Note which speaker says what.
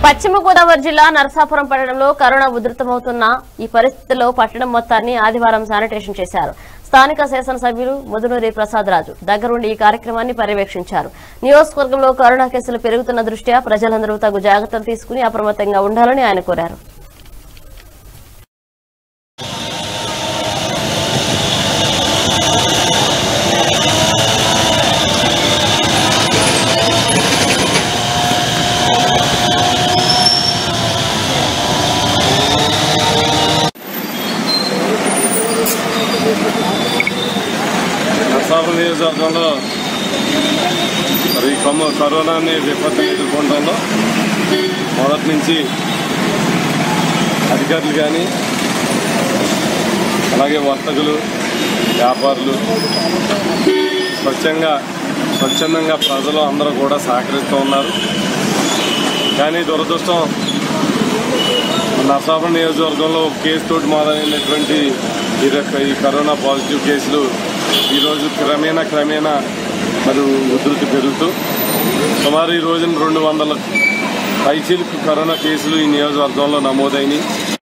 Speaker 1: పశ్చిమ గోదావరి జిల్లా నరసాపురం పట్టణంలో కరోనా ఉధృతమవుతున్న ఈ పరిస్థితుల్లో పట్టణం మొత్తాన్ని ఆదివారం శానిటేషన్ చేశారు స్థానిక శాసనసభ్యులు ముదునూరి ప్రసాద్ రాజు దగ్గరుండి ఈ కార్యక్రమాన్ని పర్యవేక్షించారు నియోజకవర్గంలో కరోనా కేసులు పెరుగుతున్న దృష్ట్యా ప్రజలందరూ తగు జాగ్రత్తలు తీసుకుని అప్రమత్తంగా ఉండాలని ఆయన కోరారు
Speaker 2: నరసాపురం నియోజకవర్గంలో మరి కొమ్మ కరోనాని విపత్తు ఎదుర్కొనడంలో మొదటి నుంచి అధికారులు కానీ అలాగే వర్తకులు వ్యాపారులు స్వచ్ఛంగా స్వచ్ఛందంగా ప్రజలు అందరూ కూడా సహకరిస్తూ ఉన్నారు కానీ దురదృష్టం నరసాపురం నియోజకవర్గంలో ఒక కేసు తోటి మొదలైనటువంటి ఈ రక- ఈ కరోనా పాజిటివ్ కేసులు ఈరోజు క్రమేణా క్రమేణా మరి ఉధృతి పెరుగుతూ సుమారు ఈ రోజున రెండు వందల పైచీలకు కరోనా కేసులు ఈ నియోజకవర్గంలో నమోదైనవి